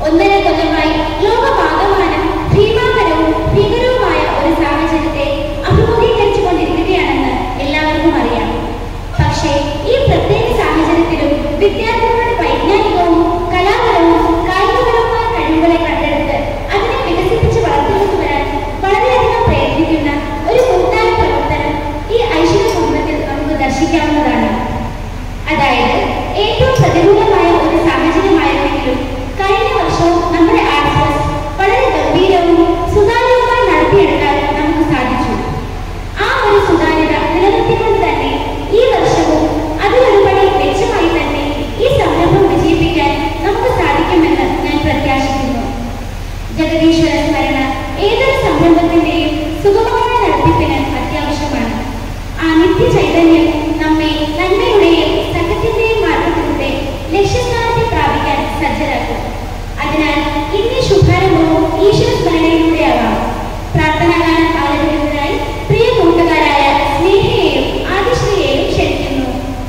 ഒന്നര കൊല്ലമായി ലോകമാകമാനം ഭീമാകരവും ഭീകരവുമായ ഒരു സാഹചര്യത്തെ അഭിമുഖീകരിച്ചുകൊണ്ടിരിക്കുകയാണെന്ന് എല്ലാവർക്കും അറിയാം പക്ഷേ ഈ പ്രത്യേക സാഹചര്യത്തിലും വിദ്യാർത്ഥികളുടെ വൈജ്ഞാനികവും കലാപരവും കായികപരവുമായ കഴിവുകളെ കണ്ടെടുത്ത് അതിനെ വികസിപ്പിച്ച് വളർത്തിക്കൊണ്ടുവരാൻ വളരെയധികം പ്രയത്നിക്കുന്ന ഒരു കൂട്ടായ പ്രവർത്തനം ഈ ഐശ്വര്യ കുടുംബത്തിൽ നമുക്ക് ദർശിക്കാവുന്നതാണ് അതായത് ഏറ്റവും പ്രതികൂലമായ ഒരു സാഹചര്യമായിരുന്നെങ്കിലും കഴിഞ്ഞ വർഷവും നമ്മുടെ ആർട്സ് ഫെസ്റ്റ് വളരെ ഗംഭീരവും സുതാര്യവുമായി നടത്തിയെടുക്കാൻ നമുക്ക് സാധിച്ചു ആ ഒരു സുതാര്യത നിലനിർത്തിക്കൊണ്ട് തന്നെ ഈ വർഷവും അതിലൊരുപടി മെച്ചമായി തന്നെ ഈ സംരംഭം വിജയിപ്പിക്കാൻ നമുക്ക് സാധിക്കുമെന്ന് ഞാൻ പ്രത്യാശിക്കുന്നു ജഗദീശ്വര സ്മരണ ഏതൊരു സംരംഭത്തിന്റെയും സുഗമമായ നടത്തിപ്പിന് അത്യാവശ്യമാണ് ആ നിത്യ ചൈതന്യം നമ്മെ നന്മയുടെയും സത്യത്തിന്റെയും മാർഗത്തിലൂടെ ലക്ഷ്യസ്ഥാനത്തെ പ്രാപിക്കാൻ സജ്ജരാക്കും അതിനാൽ ഇന്നീ ശുഭാരംഭവും ഈശ്വര സ്മരണയിലൂടെയാവാം പ്രാർത്ഥനാഗാനം ആലപിക്കുന്നതിനായി പ്രിയ കൂട്ടുകാരായ സ്നേഹയെയും ആദിശ്രീയെയും ക്ഷണിക്കുന്നു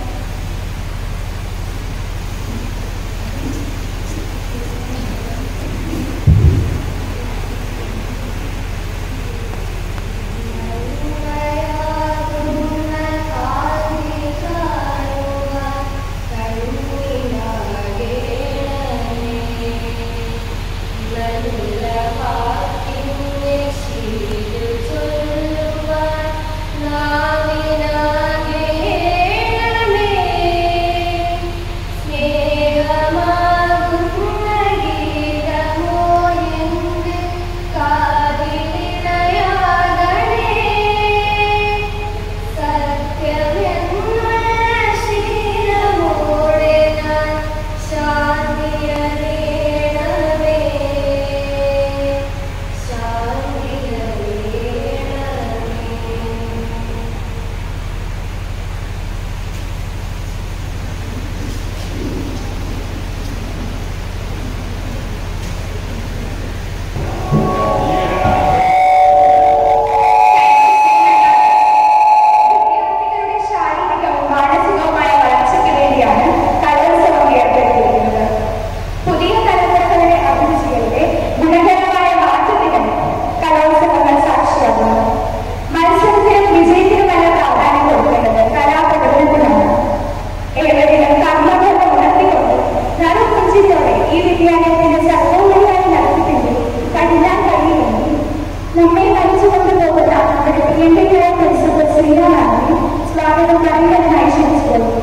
വിദ്യാർത്ഥികളുടെ ശാരീരികവും മാനസികവുമായ വളർച്ചയ്ക്ക് വേണ്ടിയാണ് കലോത്സവം ഏർപ്പെടുത്തിയിരിക്കുന്നത് പുതിയ തലമുറകളുടെ അഭിരുചികളുടെ ഗുണകരമായ മാറ്റത്തിന് കലോത്സവങ്ങൾ സാക്ഷിയാകുന്നു മത്സരത്തിനും വിജയത്തിനുമല്ല പ്രാധാന്യം കൊടുക്കേണ്ടത് കലാപ്രകടനത്തിനാണ് ഏവരിലും കർമ്മബോധം ഉണർത്തിക്കൊണ്ട് നറുപുഞ്ചിയോടെ ഈ വിദ്യാലയത്തിന്റെ സർവോപരിയായ നടത്തിപ്പിന്റെ കഠിനാൻ കഴിയുമെന്നും നമ്മെ നയിച്ചുകൊണ്ട് പോകുന്ന നമ്മുടെ പ്രിയങ്കരായ പ്രിൻസിപ്പൽ ശ്രീരാമാനെ സ്വാഗതം പറയുന്നതിനായി ക്ഷണിച്ചു പോകുന്നു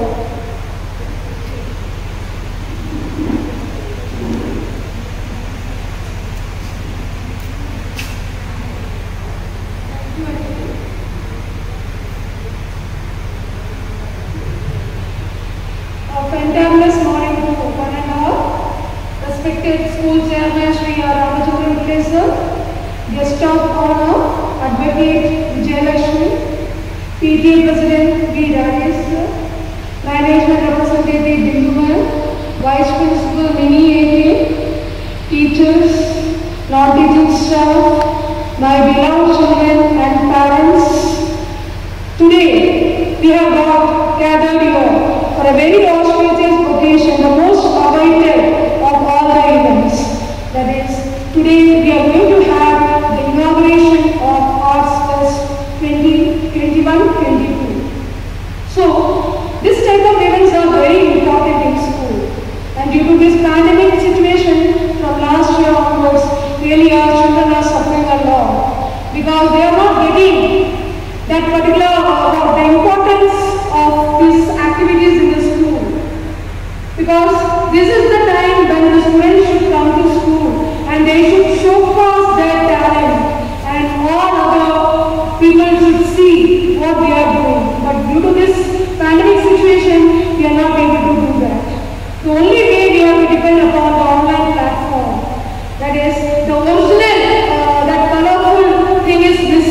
A fantabulous morning to one and all. Respected school chairman Sri R. Ramachandran Pillai sir, guest of honor, Advocate Vijayalakshmi, PTA President V. Rajesh sir, Management Representative Bindu ma'am, Vice Principal Mini AK, teachers, non-teaching staff, my beloved children and parents, Today, we have got gathered here for a very auspicious occasion, the most awaited of all the events. That is, today we are going to have the inauguration of Arts Fest 2021-22. So, this type of events are very important in school. And due to this pandemic situation, from last year onwards, really our children are suffering a lot because they are not getting that particular uh, the importance of these activities in the school because this is the time when the students should come to school and they should showcase their talent and all other people should see what they are doing but due to this pandemic situation we are not able to do that the only way we have to depend upon the online platform that is the original uh, that colorful thing is missing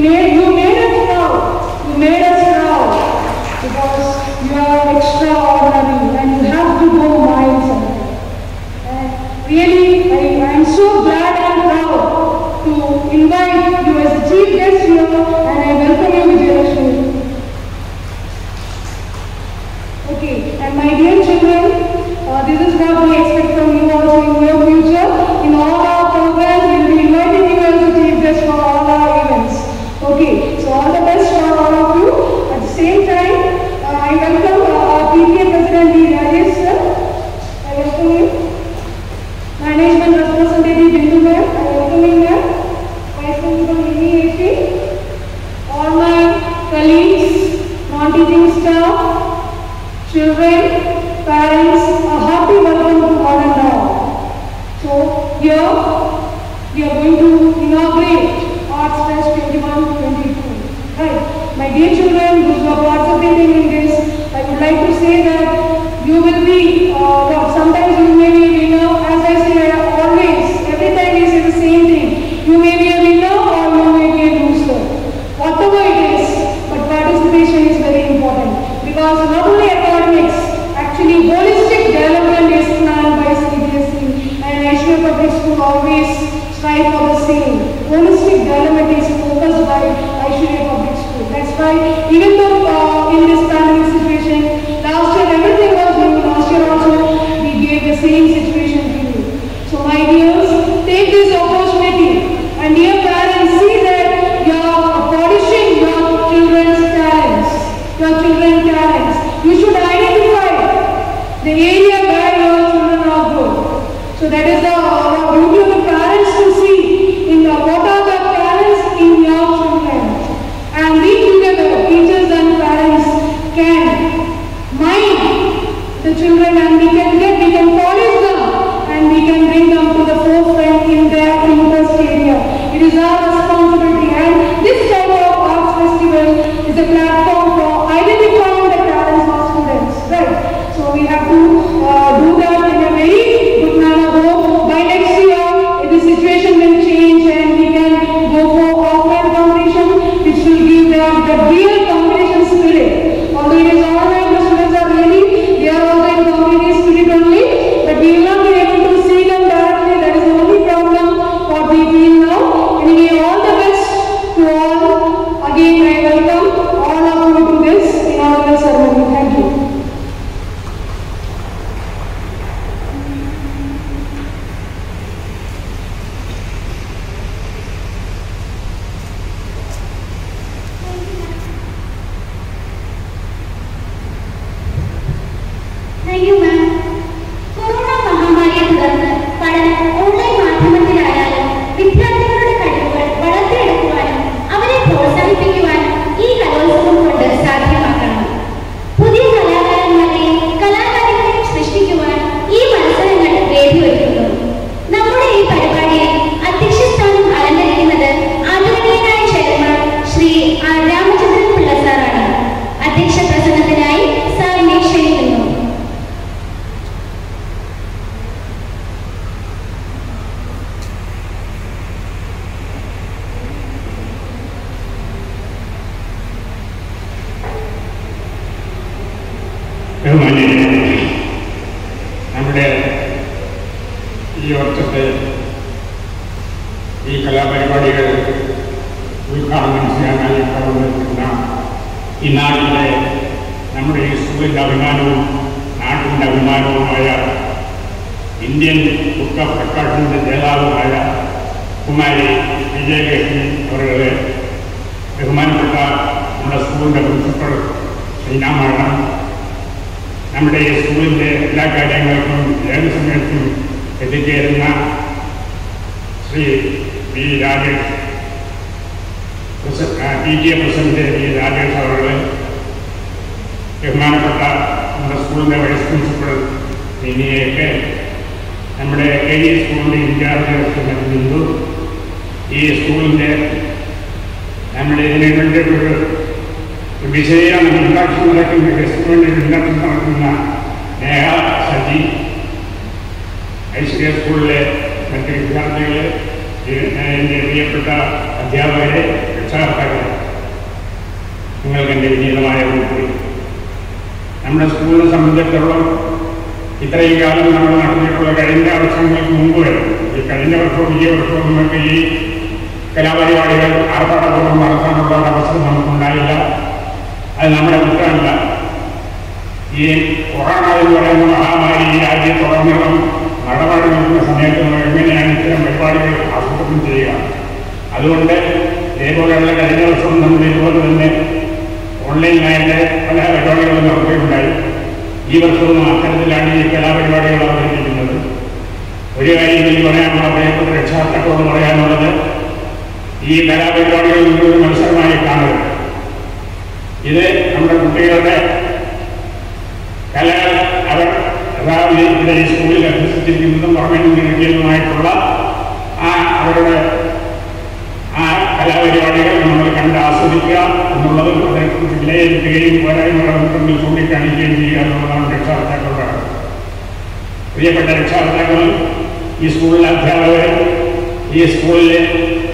made, you made us proud. You made us proud because you are extraordinary and you have to go miles ahead. And really, I, I am so glad and proud to invite you as a chief guest here and I welcome you Vijayalakshmi. Okay, and my dear children, uh, this is what we expect from you also in your future. In all our programs, we will be inviting you as a chief guest for all our events. Okay, so all the best for all of you. At the same time, uh, I welcome uh, our PTA President D. Rajesh sir. I welcome you. Management representative Bindu ma'am, I welcome you ma'am. Vice Principal Mini AP. All my colleagues, non-teaching staff, children, parents, a hearty welcome to all and all. So here we are going to inaugurate Arts Fest 21-22. Right. My dear children who are participating in this, I would like to say that you will be, uh, well, sometimes you may be a winner, as I say always, every time we say the same thing. You may be a winner or you may be a loser. Whatever it is, but participation is very important because not only academics, actually holistic development is planned by CBSE and National Public School always strive for the same. Holistic development is focused by Aishwarya Public School. That's why even though uh, in this pandemic situation, last year everything was new, last year also we gave the same situation to you. So my dears, take this opportunity and dear parents, see that you are polishing your children's talents, your children's talents. You should identify the area where your children are good. So that is the uh, duty of the parents to see in the, what are the talents in your children. And we together, teachers and parents, can mind the children and we can get, we can polish them and we can bring them to the forefront in their interest area. It is our responsibility and this type of arts festival is a platform for identifying the talents of students, right? So we have to uh, do that in a very good manner. Hope by next year, the situation will change and we can go for offline competition, which will give them the real competition spirit. Although it is online, the students are really, they are also in competitive spirit only, but we will not be able to see them directly. That is the only problem what we feel now. Anyway, all the best to all. Again, I welcome all of you to this inaugural ceremony. Thank you. Thank you, ma'am. Corona മഹാമാരിയെ തുടർന്ന് പഠനം online മാധ്യമത്തിലായാലും വിദ്യാർത്ഥികളുടെ കഴിവുകൾ വളർത്തിയെടുക്കുവാനും അവരെ പ്രോത്സാഹിപ്പിക്കുവാനും ഈ കലോത്സവം കൊണ്ട് സാധ്യമാക്കണം പുതിയ കലാകാരന്മാരെയും കലാകാരികളെയും സൃഷ്ടിക്കുവാൻ ഈ മത്സരങ്ങൾ വേദിയൊരുക്കുന്നു നമ്മുടെ ഈ പരിപാടിയിൽ അധ്യക്ഷ സ്ഥാനം അലങ്കരിക്കുന്നത് ആദരണീയനായ ചെയർമാൻ ശ്രീ ആർ രാമചന്ദ്രൻ പിള്ള സാറാണ് അധ്യക്ഷ പ്രസംഗത്തിനായി സാറിനെ ക്ഷണിക്കുന്നു ബഹുമാന്യ നമ്മുടെ ഈ വർഷത്തെ ഈ കലാപരിപാടികൾ ഉദ്ഘാടനം ചെയ്യാനായി കടന്നു നിൽക്കുന്ന ഈ നാട്ടിലെ നമ്മുടെ ഈ സ്കൂളിൻ്റെ അഭിമാനവും നാട്ടിൻ്റെ അഭിമാനവുമായ ഇന്ത്യൻ ബുക്ക് ഓഫ് റെക്കോർഡിൻ്റെ ജേതാവുമായ കുമാരി വിജയലക്ഷ്മി അവരുടെ ബഹുമാനപ്പെട്ട നമ്മുടെ സ്കൂളിൻ്റെ പ്രിൻസിപ്പൽ ശ്രീനാമരണം നമ്മുടെ ഈ സ്കൂളിൻ്റെ എല്ലാ കാര്യങ്ങൾക്കും ഏത് സമയത്തും എത്തിച്ചേരുന്ന Shri V Rajesh P G A president V Rajesh അവരുടെ ബഹുമാനപ്പെട്ട നമ്മുടെ സ്കൂളിൻ്റെ വൈസ് പ്രിൻസിപ്പൽ ഇനിയൊക്കെ നമ്മുടെ കെ ജി സ്കൂളിൻ്റെ ഇൻചാർജ് ശ്രീമതി ബിന്ദു ഈ സ്കൂളിൻ്റെ നമ്മുടെ ഇതിനെ വേണ്ടി ഒരു വിജയ ഇൻട്രാക്ഷൻ നടക്കുന്ന ഗസ്റ്റുകളുടെ ഇൻട്രാക്ഷൻ നടക്കുന്ന നേഹ സജി ഐശ്വര്യ സ്കൂളിലെ മറ്റ് വിദ്യാർത്ഥികളെ എൻ്റെ പ്രിയപ്പെട്ട അധ്യാപകരെ രക്ഷകർത്താക്കൾ നിങ്ങൾക്ക് എൻ്റെ വിനീതമായ കൂടി നമ്മുടെ സ്കൂളിനെ സംബന്ധിച്ചിടത്തോളം ഇത്രയും കാലം നമ്മൾ നടത്തിയിട്ടുള്ള കഴിഞ്ഞ വർഷങ്ങൾക്ക് മുമ്പ് വരെ ഈ കഴിഞ്ഞ വർഷവും ഈ വർഷവും നമുക്ക് ഈ കലാപരിപാടികൾ ആർഭാടപൂർവ്വം നടത്താനുള്ള ഒരു അവസരം നമുക്കുണ്ടായില്ല അത് നമ്മുടെ കുറ്റമല്ല ഈ കൊറോണ എന്ന് പറയുന്ന മഹാമാരി ഈ രാജ്യത്തുടനീളം നടപാടി നിൽക്കുന്ന സമയത്ത് നമ്മൾ എങ്ങനെയാണ് ഇത്തരം പരിപാടികൾ ആസൂത്രണം ചെയ്യുക അതുകൊണ്ട് ഇതേപോലെയുള്ള കഴിഞ്ഞ വർഷവും നമ്മൾ ഇതുപോലെ തന്നെ ഓൺലൈനായിട്ട് പല പരിപാടികളും നടത്തുകയുണ്ടായി ഈ വർഷവും അത്തരത്തിലാണ് ഈ കലാപരിപാടികൾ അവതരിപ്പിക്കുന്നത് ഒരു കാര്യം എനിക്ക് പറയാനുള്ള പ്രിയപ്പെട്ട രക്ഷാകർത്താക്കളോട് പറയാനുള്ളത് ഈ കലാപരിപാടികൾ നിങ്ങളൊരു മത്സരമായി കാണുക ഇത് നമ്മുടെ കുട്ടികളുടെ കല അവർ യഥാവിധി ഇവിടെ ഈ സ്കൂളിൽ അഭ്യസിച്ചിരിക്കുന്നതും പുറമേ നിന്ന് കിട്ടിയതുമായിട്ടുള്ള ആ അവരുടെ ആ കലാപരിപാടികൾ നമ്മൾ കണ്ട് ആസ്വദിക്കുക എന്നുള്ളതും അതേക്കുറിച്ച് വിലയിരുത്തുകയും പോരായ്മകൾ മുമ്പിൽ ചൂണ്ടിക്കാണിക്കുകയും ചെയ്യുക എന്നുള്ളതാണ് രക്ഷാകർത്താക്കളുടെ കടമ. പ്രിയപ്പെട്ട രക്ഷാകർത്താക്കൾ ഈ സ്കൂളിലെ അധ്യാപകർ ഈ സ്കൂളിലെ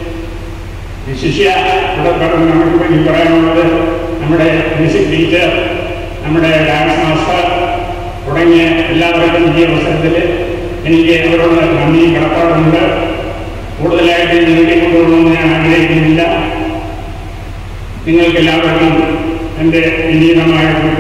ശിഷ്യ തുടർന്ന് നമുക്ക് വേണ്ടി പറയാനുള്ളത് നമ്മുടെ മ്യൂസിക് ടീച്ചർ നമ്മുടെ ഡാൻസ് മാസ്റ്റർ തുടങ്ങിയ എല്ലാവർക്കും ഈ അവസരത്തിൽ എനിക്ക് അവരോട് നന്ദി കടപ്പാടുണ്ട് കൂടുതലായിട്ട് നീട്ടിക്കൊണ്ടുപോകണമെന്ന് ഞാൻ ആഗ്രഹിക്കുന്നില്ല നിങ്ങൾക്ക് എല്ലാവർക്കും എൻ്റെ വിനീതമായ കൂട്ടു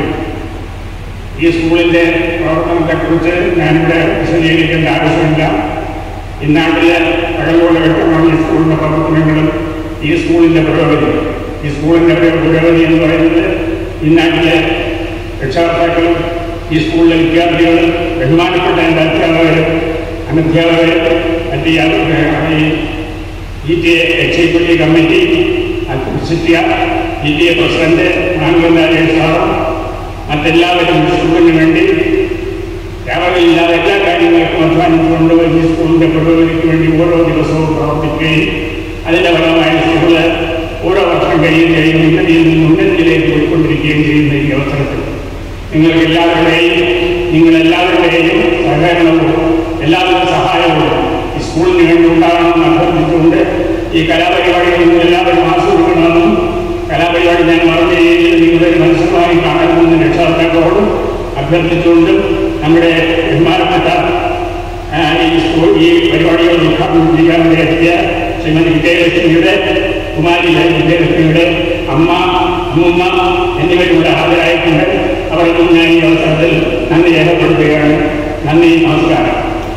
ഈ സ്കൂളിൻ്റെ പ്രവർത്തനത്തെക്കുറിച്ച് ഞാനിവിടെ വിശദീകരിക്കേണ്ട ആവശ്യമില്ല ഇന്നാട്ടിലെ പകലോടെ വ്യക്തമാണ് ഈ സ്കൂളിൻ്റെ പ്രവർത്തനങ്ങളും ഈ സ്കൂളിൻ്റെ പുരോഗതി ഈ സ്കൂളിൻ്റെ പുരോഗതി എന്ന് പറയുന്നത് ഇന്നാട്ടിലെ രക്ഷാകർത്താക്കളും ഈ സ്കൂളിലെ വിദ്യാർത്ഥികളും ബഹുമാനപ്പെട്ട എൻ്റെ അധ്യാപകരും അനധ്യാപകർ മറ്റ് ഈ E T A executive committee സിറ്റിയ ഇ ടി എ പ്രസിഡന്റ് ആംഗലാരി സാറും മറ്റെല്ലാവരും സ്കൂളിന് വേണ്ടി രാവിലെയില്ലാതെ എല്ലാ കാര്യങ്ങൾക്കും അധ്വാനിച്ചുകൊണ്ട് ഈ സ്കൂളിൻ്റെ പുരോഗതിക്ക് വേണ്ടി ഓരോ ദിവസവും പ്രവർത്തിക്കുകയും അതിൻ്റെ ഫലമായി സ്കൂള് ഓരോ വർഷം കഴിയുകയും ഉന്നതിയിൽ നിന്ന് ഉന്നതിയിലേക്ക് പോയിക്കൊണ്ടിരിക്കുകയും ചെയ്യുന്ന ഈ അവസരത്തിൽ നിങ്ങൾക്ക് എല്ലാവരുടെയും നിങ്ങളെല്ലാവരുടെയും സഹകരണവും എല്ലാവരുടെ സഹായവും ഈ സ്കൂളിന് വേണ്ടി ഉണ്ടാകണമെന്ന് അഭ്യർത്ഥിച്ചുകൊണ്ട് ഈ കലാപരിപാടികൾ നിങ്ങൾ എല്ലാവരും ആസ്വദിക്കണമെന്നും കലാപരിപാടി ഞാൻ മറന്ന രീതിയിൽ നിങ്ങളുടെ മത്സരമായി കാണണമെന്ന് രക്ഷാകർത്താക്കളോടും അഭ്യർത്ഥിച്ചുകൊണ്ടും നമ്മുടെ ബഹുമാനപ്പെട്ട ആ, ഈ സ്കൂൾ ഈ പരിപാടികൾ ഉദ്ഘാടനം ചെയ്യാൻ വേണ്ടി എത്തിയ ശ്രീമതി വിജയലക്ഷ്മിയുടെ കുമാരി വിജയലക്ഷ്മിയുടെ അമ്മ അമ്മുമ്മ എന്നിവരിവിടെ ഹാജരായിട്ടുണ്ട് അവർക്കും ഞാൻ ഈ അവസരത്തിൽ നന്ദി രേഖപ്പെടുത്തുകയാണ് നന്ദി നമസ്കാരം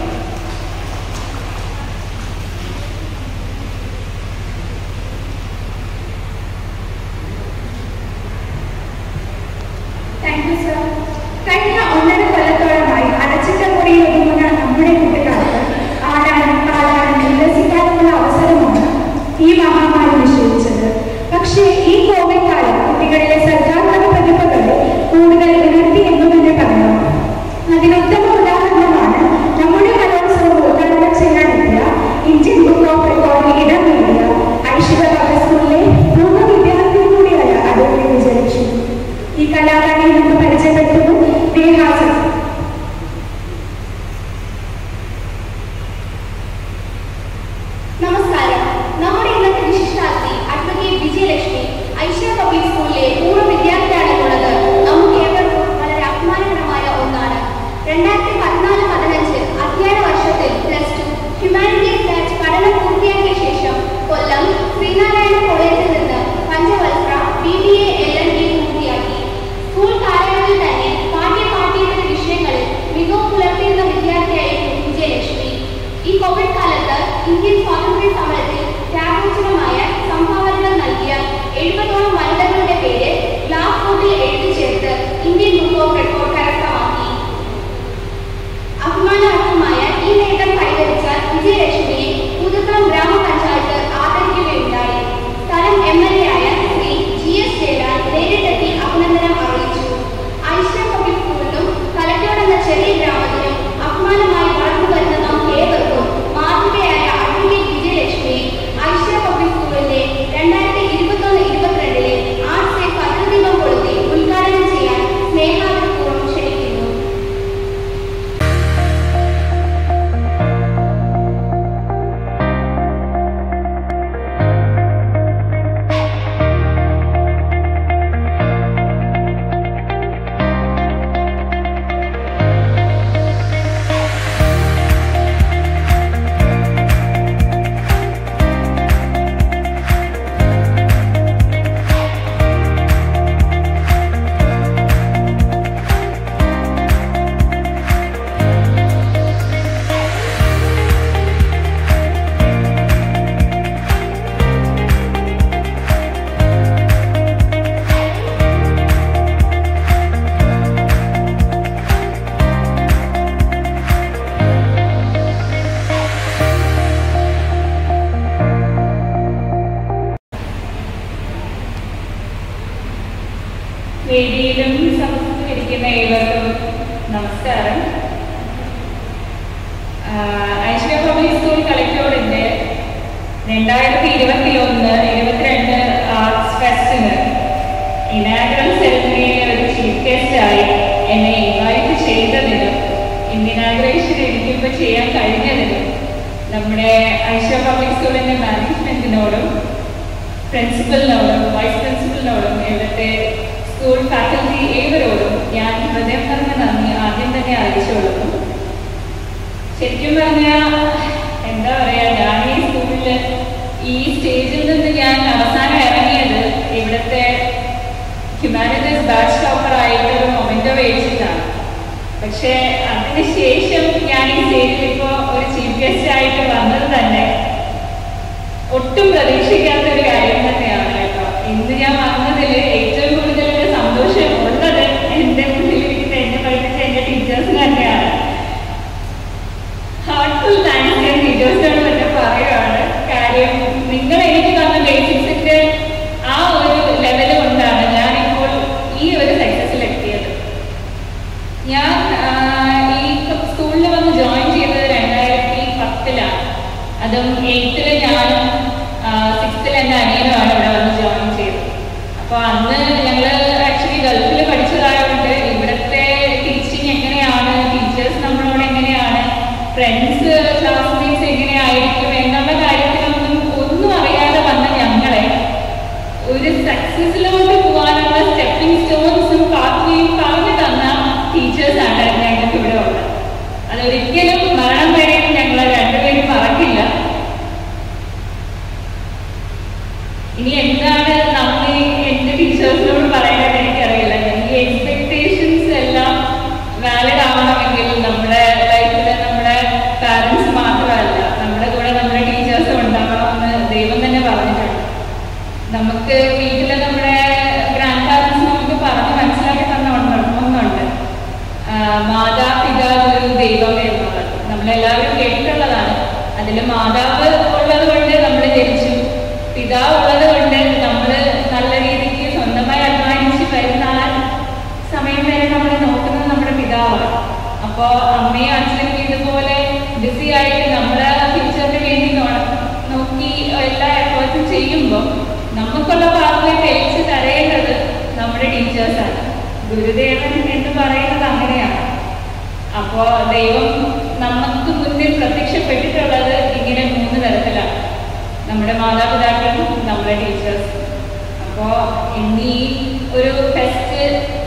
താങ്ക് യു സർ കഴിഞ്ഞ ഒന്നര കൊല്ലത്തോളമായി അടച്ചിട്ട മുറിയിൽ ഒതുങ്ങുന്ന നമ്മുടെ കുട്ടികൾക്ക് ആടാനും പാടാനും ഉല്ലസിക്കാനുമുള്ള അവസരമാണ് ഈ മഹാമാരി നിഷേധിച്ചത് പക്ഷേ ഈ കോവിഡ് കാലം കുട്ടികളിലെ സർഗാത്മക പ്രതിഭകളെ കൂടുതൽ ഉണർത്തി എന്ന് തന്നെ പറയാം അതിനുത്തമ ഉദാഹരണമാണ് നമ്മുടെ കലോത്സവം ഉദ്ഘാടനം ചെയ്യാനെത്തിയ ഇന്ത്യൻ ബുക്ക് ഓഫ് റെക്കോർഡിൽ ഇടം നേടിയ ഐശ്വര്യ ഭഗത് സ്കൂളിലെ പൂർവ്വ വിദ്യാർത്ഥി കൂടിയായ അഡ്വക്കേറ്റ് വിജയലക്ഷ്മി ഈ കലാകാരിയെ നമുക്ക് പരിചയപ്പെടുത്തുന്നു ദേഹാസം നമസ്കാരം നമ്മുടെ ഇന്നത്തെ വിശിഷ്ടാതിഥി അഡ്വക്കേറ്റ് വിജയലക്ഷ്മി ഐശ്വര്യ പബ്ലിക് സ്കൂളിലെ പൂർവ്വ വിദ്യാർത്ഥിയാണെന്നുള്ളത് നമുക്ക് ഏവർക്കും വേദിയിലും സംസ്കരിക്കുന്ന ഏവർക്കും നമസ്കാരം ആഹ് ഐശ്വര്യ പബ്ലിക് സ്കൂൾ കളക്ടറോടിന്റെ രണ്ടായിരത്തി ഇരുപത്തി ഒന്ന് ഇരുപത്തിരണ്ട് ആർട്സ് ഫെസ്റ്റിന് ഇനാഗ്രൽ സെറമണിയിലെ ഒരു ചീഫ് ഗസ്റ്റായി എന്നെ ഇൻവൈറ്റ് ചെയ്തതിനും ഇനാഗ്രേഷൻ എനിക്കിപ്പോൾ ചെയ്യാൻ കഴിഞ്ഞതിനും നമ്മുടെ ഐശ്വര്യ പബ്ലിക് സ്കൂളിന്റെ മാനേജ്മെന്റിനോടും പ്രിൻസിപ്പലിനോടും വൈസ് പ്രിൻസിപ്പലിനോടും ഇവിടുത്തെ സ്കൂൾ ഫാക്കൽറ്റി ഏവരോടും ഞാൻ ഹൃദയം പറഞ്ഞ നന്ദി ആദ്യം തന്നെ അറിയിച്ചുകൊള്ളുന്നു ശരിക്കും പറഞ്ഞാൽ എന്താ പറയാ ഞാൻ ഈ സ്കൂളിൽ ഈ സ്റ്റേജിൽ നിന്ന് ഞാൻ അവസാനം ഇറങ്ങിയത് ഇവിടുത്തെ ഹ്യൂമാനിറ്റീസ് ബാച്ച് ടോപ്പർ ആയിട്ട് ഒരു മൊമെന്റോ മേടിച്ചിട്ടാണ് പക്ഷേ അതിനുശേഷം ഞാൻ ഈ സ്റ്റേജിൽ ഇപ്പോൾ ഒരു ചീഫ് ഗസ്റ്റ് ആയിട്ട് വന്നത് തന്നെ ഒട്ടും പ്രതീക്ഷിക്കാത്ത ഒരു കാര്യം തന്നെയാണ് കേട്ടോ ഇന്ന് ഞാൻ വന്നതിൽ ഏറ്റവും കൂടുതൽ ഒരു സന്തോഷം ഉള്ളത് എൻ്റെ മുന്നിലിരിക്കുന്ന എന്നെ പഠിപ്പിച്ച എൻ്റെ ടീച്ചേഴ്സ് തന്നെയാണ് ഹാർട്ട്ഫുൾ താങ്ക്സ് ഞാൻ ടീച്ചേഴ്സിനോട് തന്നെ പറയുവാണ് കാര്യം നിങ്ങൾ എനിക്ക് തന്ന ബേസിക്സിന്റെ ആ ഒരു ലെവൽ കൊണ്ടാണ് ഞാൻ ഇപ്പോൾ ഈ ഒരു സക്സസിൽ എത്തിയത് ഞാൻ ആഹ്, ഈ സ്കൂളിൽ വന്ന് ജോയിൻ ചെയ്തത് രണ്ടായിരത്തി പത്തിലാണ് അതും എയ്ത്തില് ഞാനും സിക്സ്ത്തിൽ എൻ്റെ അനിയനുമാണ് ഇവിടെ വന്ന് ജോയിൻ ചെയ്തത് അപ്പോൾ അന്ന് ഞങ്ങൾ ആക്ച്വലി ഗൾഫിൽ പഠിച്ചതായതുകൊണ്ട് ഇവിടുത്തെ ടീച്ചിങ് എങ്ങനെയാണ് ടീച്ചേഴ്സ് നമ്മളോട് എങ്ങനെയാണ് ഫ്രണ്ട്സ് ക്ലാസ്മേറ്റ്സ് എങ്ങനെയായിരിക്കും എന്നുള്ള കാര്യത്തിലൊന്നും ഒന്നും അറിയാതെ വന്ന ഞങ്ങളെ ഒരു സക്സസിലോട്ട് പോകാനുള്ള സ്റ്റെപ്പിംഗ് സ്റ്റോൺസും പാത്വേയും പറഞ്ഞു തന്ന ടീച്ചേഴ്സാണ് ഞങ്ങൾക്ക് ഇവിടെ ഉള്ളത് അതൊരിക്കലും മരണം വരെ ഞങ്ങൾ രണ്ടുപേരും മറക്കില്ല ഇനി എന്താണ് നമ്മൾ എന്റെ ടീച്ചേഴ്സിനോട് പറയേണ്ടത് എനിക്കറിയില്ല ഈ എക്സ്പെക്ടേഷൻസ് എല്ലാം വാലിഡ് ആവണമെങ്കിൽ നമ്മുടെ ലൈഫിൽ നമ്മുടെ പാരൻസ് മാത്രമല്ല നമ്മുടെ കൂടെ നമ്മുടെ ടീച്ചേഴ്സും ഉണ്ടാവണമെന്ന് ദൈവം തന്നെ പറഞ്ഞിട്ടുണ്ട് നമുക്ക് വീട്ടിലെ നമ്മുടെ ഗ്രാൻഡ് പാരൻസ് നമുക്ക് പറഞ്ഞ് മനസ്സിലാക്കി തന്ന ഒന്ന് ഒന്നുണ്ട് ആ, മാതാപിതാ ഗുരു ദൈവം എന്നുള്ളത് നമ്മളെല്ലാവരും കേട്ടിട്ടുള്ളതാണ് അതിൽ മാതാവ് ഉള്ളത് കൊണ്ട് നമ്മൾ ജനിച്ചു പിതാവ് ഉള്ളത് കൊണ്ട് നമ്മൾ നല്ല രീതിക്ക് സ്വന്തമായി അധ്വാനിച്ച് വരുന്ന ആ സമയം വരെ നമ്മൾ നോക്കുന്നത് നമ്മുടെ പിതാവാണ് അപ്പോൾ അമ്മയും അച്ഛനും ഇതുപോലെ ബിസി ആയിട്ട് നമ്മളെ ഫ്യൂച്ചറിന് വേണ്ടി നോ- നോക്കി എല്ലാ എഫേർട്ടും ചെയ്യുമ്പോൾ നമുക്കുള്ള പാത്വേ തെളിച്ച് തരേണ്ടത് നമ്മുടെ ടീച്ചേഴ്സാണ് ഗുരുദേവൻ എന്ന് പറയുന്നത് അങ്ങനെയാണ് അപ്പോൾ ദൈവം നമുക്ക് മുന്നിൽ പ്രത്യക്ഷപ്പെട്ടിട്ടുള്ളത് ഇങ്ങനെ മൂന്ന് തരത്തിലാണ് നമ്മുടെ മാതാപിതാക്കളും നമ്മുടെ ടീച്ചേഴ്സും അപ്പോൾ ഇനി ഒരു ഫെസ്റ്റ്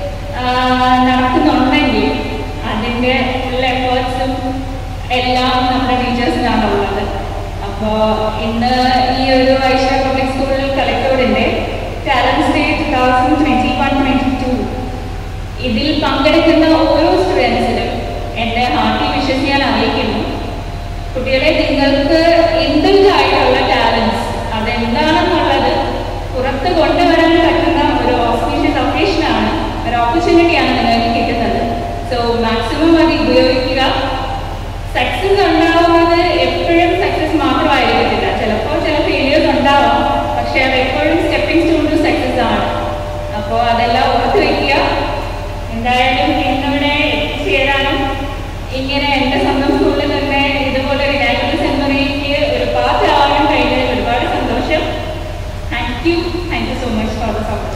നടക്കുന്നുണ്ടെങ്കിൽ അതിൻ്റെ എല്ലാ എഫേർട്സും എല്ലാം നമ്മുടെ ടീച്ചേഴ്സിനാണ് ഉള്ളത് അപ്പോൾ ഇന്ന് ഈ ഒരു ഐശ്വര്യ പബ്ലിക് സ്കൂൾ കളക്ടറോടിൻ്റെ talent state two thousand twenty one twenty two ഇതിൽ പങ്കെടുക്കുന്ന ഓരോ സ്റ്റുഡൻസിനും എൻ്റെ ഹാർട്ടി വിഷസ് ഞാൻ അറിയിക്കുന്നു കുട്ടികളെ നിങ്ങൾക്ക് എന്തെങ്കിലുമായിട്ടുള്ള ടാലൻസ് അതെന്താണെന്നുള്ളത് പുറത്ത് കൊണ്ടുവരാൻ പറ്റുന്ന ഒരു ഓസ്പീഷ്യസ് ഒക്കേഷനാണ് ഒരു ഓപ്പർച്യൂണിറ്റിയാണ് നിങ്ങൾക്ക് കിട്ടുന്നത് സോ മാക്സിമം അത് ഉപയോഗിക്കുക സക്സസ് ഉണ്ടാവുന്നത് എപ്പോഴും സക്സസ് മാത്രമായിരിക്കത്തില്ല ചിലപ്പോൾ ചില ഫെയിലിയേഴ്സ് ഉണ്ടാവാം പക്ഷെ അത് എപ്പോഴും സ്റ്റെപ്പിംഗ് സ്റ്റോൺ ടു സക്സസ് ആണ് അപ്പോൾ അതെല്ലാം ഓർത്ത് വയ്ക്കുക എന്തായാലും ഇന്നിവിടെ എത്തിച്ചേരാനും ഇങ്ങനെ എൻ്റെ സ്വന്തം സ്കൂളിൽ തന്നെ ഇതുപോലെ ഒരു നാഷണൽ സെമിനറിക്ക് ഒരു പാർട്ട് ആവാൻ കഴിഞ്ഞതിൽ ഒരുപാട് സന്തോഷം thank you thank you so much for the support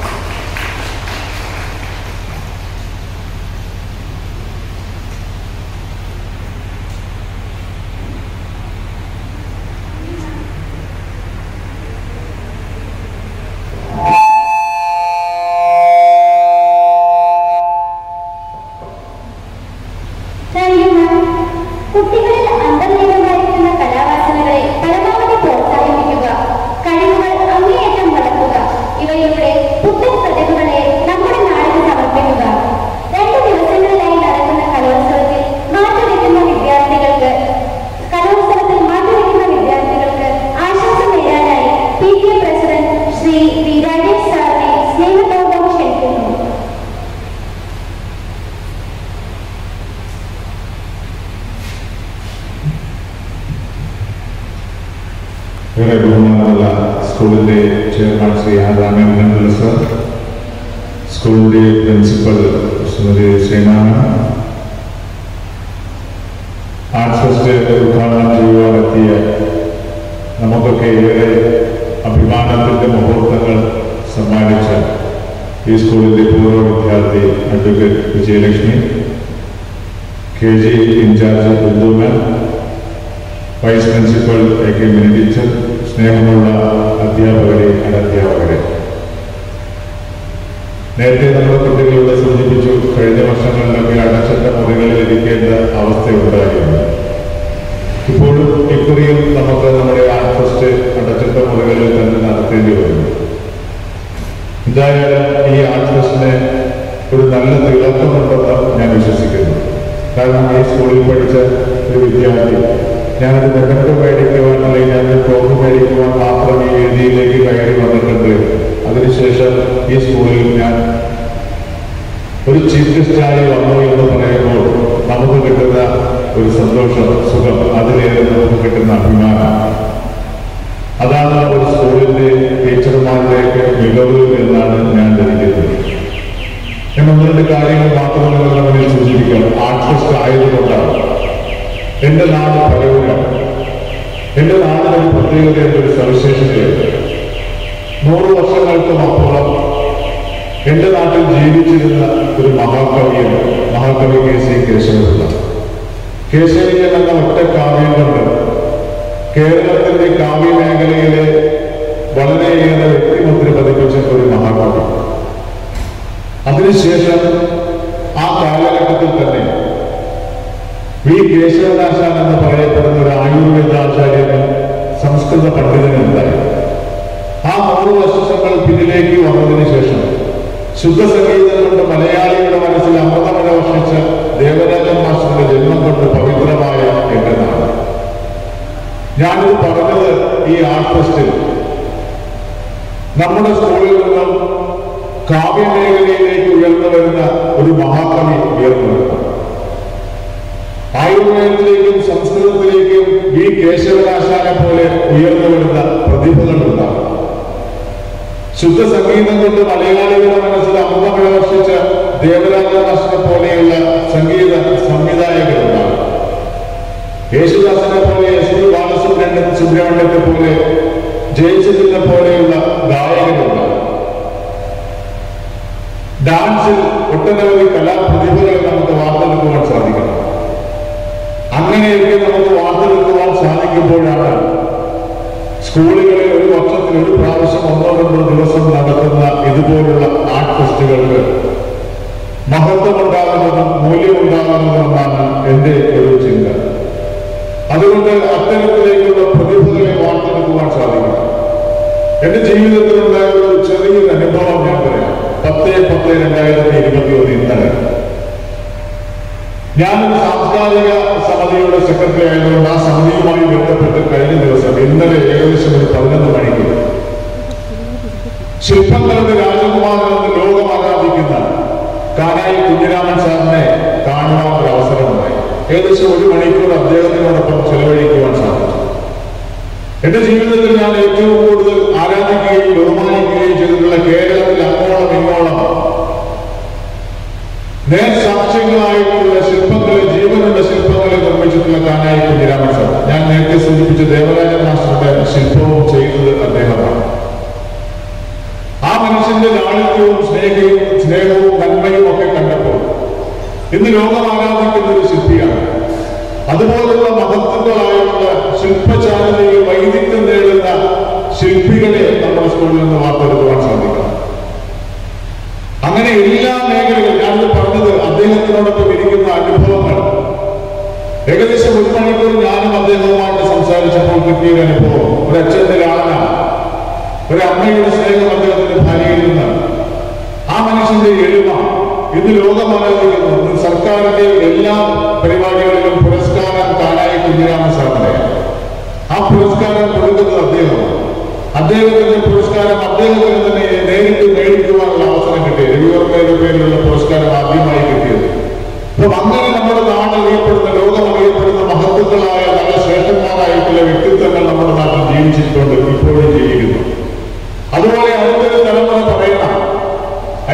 thank you ma'am കുട്ടികളിൽ അന്തർലീനമായിരിക്കുന്ന കലാവാസനകളെ പരമാവധി പ്രോത്സാഹിപ്പിക്കുക കഴിവുകൾ അങ്ങേയറ്റം വളർത്തുക ഇവയിലൂടെ പുത്തൻ പ്രതിഭകളെ നമ്മുടെ നാടിന് സമർപ്പിക്കുക രണ്ട് ദിവസങ്ങളിലായി നടക്കുന്ന കലോത്സവത്തിൽ മാറ്റുവെക്കുന്ന വിദ്യാർത്ഥികൾക്ക് കലോത്സവത്തിൽ മാറ്റുവെക്കുന്ന വിദ്യാർത്ഥികൾക്ക് ആശംസ നേടാനായി P T A president Shri V Rajesh സാറിനെ സ്നേഹപൂർവ്വം ക്ഷണിക്കുന്നു ഏറെ ബഹുമാനമുള്ള സ്കൂളിന്റെ ചെയർമാൻ ശ്രീ ആദാമേന്ദ്രൻ സർ സ്കൂൾ സ്കൂളിൻ്റെ principal Shrimati Sreenatha arts fest ഉദ്ഘാടനം ചെയ്യുവാനെത്തിയ നമുക്കൊക്കെ ഏറെ അഭിമാനത്തിൻ്റെ മുഹൂർത്തങ്ങൾ സമ്മാനിച്ച ഈ സ്കൂളിൻ്റെ പൂർവ്വ വിദ്യാർത്ഥി advocate Vijayalakshmi K G incharge ബിന്ദുമൻ vice principal A K Mini teacher സ്നേഹമുള്ള അധ്യാപകരെ അനധ്യാപകരെ നേരത്തെ നമ്മുടെ കുട്ടികളോട് സൂചിപ്പിച്ചു കഴിഞ്ഞ വർഷങ്ങളിലൊക്കെ അടച്ചിട്ട മുറികളിൽ ഇരിക്കേണ്ട അവസ്ഥയുണ്ടായിരുന്നു ഇപ്പോഴും ഇക്കുറിയും നമുക്ക് നമ്മുടെ ആർട്ട് ഫെസ്റ്റ് അടച്ചിട്ട മുറികളിൽ തന്നെ നടത്തേണ്ടി വരുന്നു എന്തായാലും ഈ ആർട്ട് ഫെസ്റ്റിന് ഒരു നല്ല തിളക്കമുണ്ടെന്ന് ഞാൻ വിശ്വസിക്കുന്നു കാരണം ഈ സ്കൂളിൽ പഠിച്ച ഒരു വിദ്യാർത്ഥി ഞാനത് നികട്ട് മേടിക്കുവാൻ അല്ലെങ്കിൽ ഞാനത് ട്രോഫി മേടിക്കുവാൻ മാത്രം ഈ വേദിയിലേക്ക് കയറി വന്നിട്ടുണ്ട് അതിനുശേഷം ഈ സ്കൂളിൽ ഞാൻ ഒരു ചീഫ് ഗസ്റ്റായി വന്നു എന്ന് പറയുമ്പോൾ നമുക്ക് കിട്ടുന്ന ഒരു സന്തോഷം സുഖം അതിലേറെ നമുക്ക് കിട്ടുന്ന അഭിമാനം അതാണ് ഒരു സ്കൂളിന്റെ ടീച്ചർമാരുടെയൊക്കെ മികവ് എന്നാണ് ഞാൻ ധരിക്കുന്നത് ഞാൻ ഒന്ന് രണ്ട് കാര്യങ്ങൾ മാത്രം നിങ്ങളുടെ മുന്നിൽ സൂചിപ്പിക്കാം ആർട്ടിസ്റ്റ് ആയതുകൊണ്ടാണ് എന്റെ നാട് പരവൂരാണ് എന്റെ നാടിനൊരു പ്രത്യേകതയുടെ ഒരു സവിശേഷതയുണ്ട് നൂറ് വർഷങ്ങൾക്കും അപ്പുറം എന്റെ നാട്ടിൽ ജീവിച്ചിരുന്ന ഒരു മഹാകവിയാണ് മഹാകവി കെ സി കേശവപിള്ള കേശവീയം എന്ന ഒറ്റ കാവ്യം കൊണ്ട് കേരളത്തിന്റെ കാവ്യ മേഖലയിലെ വളരെയേറെ വ്യക്തിമുദ്ര പതിപ്പിച്ച ഒരു മഹാകവി അതിനുശേഷം ആ കാലഘട്ടത്തിൽ തന്നെ വി കേശവദാശാൻ എന്ന് പറയപ്പെടുന്ന ഒരു ആയുർവേദാചാര്യനും സംസ്കൃത പണ്ഡിതനും ഉണ്ടായി ആ നൂറ് വർഷങ്ങൾ പിന്നിലേക്ക് വന്നതിന് ശേഷം ശുദ്ധസംഗീതം കൊണ്ട് മലയാളിയുടെ മനസ്സിൽ അമൃതമഴ വർഷിച്ച ദേവരാജൻ മാസ്റ്ററുടെ ജന്മം കൊണ്ട് പവിത്രമായ എന്റെ നാട് ഞാനിത് പറഞ്ഞത് ഈ ആർട്ട് ഫെസ്റ്റിൽ നമ്മുടെ സ്കൂളിൽ നിന്നും കാവ്യമേഖലയിലേക്ക് ഉയർന്നു വരുന്ന ഒരു മഹാകവി ഉയർന്നു വരുന്നു ആയുർവേദത്തിലേക്കും സംസ്കൃതത്തിലേക്കും വി കേശവനാശാനെ പോലെ ഉയർന്നു വരുന്ന പ്രതിഭകളുണ്ടാകും ശുദ്ധ സംഗീതം കൊണ്ട് മലയാളികളുടെ മനസ്സിൽ അമൃതമഴ വർഷിച്ച ദേവരാജ മാഷിനെ പോലെയുള്ള സംഗീത സംവിധായകരുണ്ടാകും യേശുദാസനെ പോലെ എസ് പി ബാലസുബ്രഹ്മണ്യൻ സുബ്രഹ്മണ്യത്തെ പോലെ ജയചന്ദ്രനെ പോലെയുള്ള ഗായകരുണ്ടാകും ഡാൻസിൽ ഒട്ടനവധി കലാപ്രതിഭകളെ നമുക്ക് വാർത്തെടുക്കുവാൻ സാധിക്കണം അങ്ങനെയൊക്കെ നമുക്ക് വാർത്തെടുക്കുവാൻ സാധിക്കുമ്പോഴാണ് സ്കൂളുകളിൽ ഒരു വർഷത്തിൽ ഒരു പ്രാവശ്യം ഒന്നോ രണ്ടോ ദിവസം നടത്തുന്ന ഇതുപോലുള്ള ആർട്ട് ഫെസ്റ്റുകൾക്ക് മഹത്വമുണ്ടാകുന്നതും മൂല്യമുണ്ടാകുന്നതുമെന്നാണ് എൻ്റെ ഒരു ചിന്ത അതുകൊണ്ട് അത്തരത്തിലേക്കുള്ള പ്രതിഭകളെ വാർത്തെടുക്കുവാൻ സാധിക്കണം എന്റെ ജീവിതത്തിലുണ്ടായ ഒരു ചെറിയൊരു അനുഭവം ഞാൻ പറയാം പത്ത് പത്ത് രണ്ടായിരത്തി ഇരുപത്തി ഒന്ന് ഇന്നലെ ഞാനൊരു സാംസ്കാരിക സമിതിയുടെ സെക്രട്ടറി ആയതുകൊണ്ട് ആ സമിതിയുമായി ബന്ധപ്പെട്ട് കഴിഞ്ഞ ദിവസം ഇന്നലെ ഏകദേശം ഒരു പതിനൊന്ന് മണിക്ക് ശില്പങ്ങളുടെ രാജകുമാരൻ എന്ന് ലോകം ആരാധിക്കുന്ന കാനായി കുഞ്ഞിരാമൻ സാറിനെ കാണുവാൻ ഒരു അവസരമുണ്ടായി ഏകദേശം ഒരു മണിക്കൂർ അദ്ദേഹത്തിനോടൊപ്പം ചെലവഴിക്കുവാൻ സാധിച്ചു എന്റെ ജീവിതത്തിൽ ഞാൻ ഏറ്റവും കൂടുതൽ ആരാധിക്കുകയും ബഹുമാനിക്കുകയും ചെയ്തിട്ടുള്ള കേരളത്തിൽ അങ്ങോളം ഇങ്ങോളം നേർസാക്ഷ്യങ്ങളായിട്ടുള്ള ശില്പങ്ങളെ ജീവനുള്ള ശില്പങ്ങളെ നിർമ്മിച്ചിട്ടുള്ള കാനായി കുഞ്ഞിരാമൻ സാർ ഞാൻ നേരത്തെ സൂചിപ്പിച്ച ദേവരാജൻ മാസ്റ്ററുടെ ശില്പവും ചെയ്തത് അദ്ദേഹമാണ് ആ മനുഷ്യന്റെ ലാളിത്യവും സ്നേഹവും സ്നേഹവും നന്മയും ഒക്കെ കണ്ടപ്പോൾ ഇന്ന് ലോകം ആരാധിക്കുന്ന ഒരു ശില്പിയാണ് അതുപോലുള്ള മഹത്വങ്ങളായുള്ള ശില്പചാലനയിൽ വൈദിക്യം നേടുന്ന ശില്പികളെ നമ്മുടെ സ്കൂളിൽ നിന്ന് വാർത്തെടുക്കുവാൻ സാധിക്കണം അങ്ങനെ എല്ലാ മേഖലകളും ഞാനിത് പറഞ്ഞത് അദ്ദേഹത്തിനോടൊപ്പം ഇരിക്കുന്ന അനുഭവങ്ങൾ ഏകദേശം ഒരു മണിക്കൂർ ഞാനും അദ്ദേഹവുമായിട്ട് സംസാരിച്ചപ്പോൾ കിട്ടിയ ഒരു അനുഭവം ഒരു അച്ഛന്റെ ലാളന ഒരു അമ്മയുടെ സ്നേഹം അദ്ദേഹത്തിന്റെ ഭാര്യയിൽ നിന്ന് ആ മനുഷ്യന്റെ എളിമ ഇന്ന് ലോകം ആലോചിക്കുന്നു ഇന്ന് സർക്കാരിന്റെ എല്ലാ പരിപാടികളിലും പുരസ്കാരം കാണായി കുഞ്ഞിരാമൻ സാറിനെയാണ് ആ പുരസ്കാരം കൊടുക്കുന്നത് അദ്ദേഹമാണ് അദ്ദേഹത്തിന്റെ പുരസ്കാരം അദ്ദേഹത്തിന് തന്നെ നേരിട്ട് മേടിക്കുവാനുള്ള അവസരം കിട്ടി രവിവർമ്മയുടെ പേരിലുള്ള പുരസ്കാരം ആദ്യമായി കിട്ടിയത് അപ്പൊ അങ്ങനെ നമ്മുടെ നാട് അറിയപ്പെടുന്ന ലോകം അറിയപ്പെടുന്ന മഹത്വങ്ങളായ നല്ല ശ്രേഷ്ഠന്മാരായിട്ടുള്ള വ്യക്തിത്വങ്ങൾ നമ്മുടെ നാട്ടിൽ ജീവിച്ചിട്ടുണ്ട് ഇപ്പോഴും ജീവിക്കുന്നു അതുപോലെ അടുത്തൊരു തലമുറ പറയണം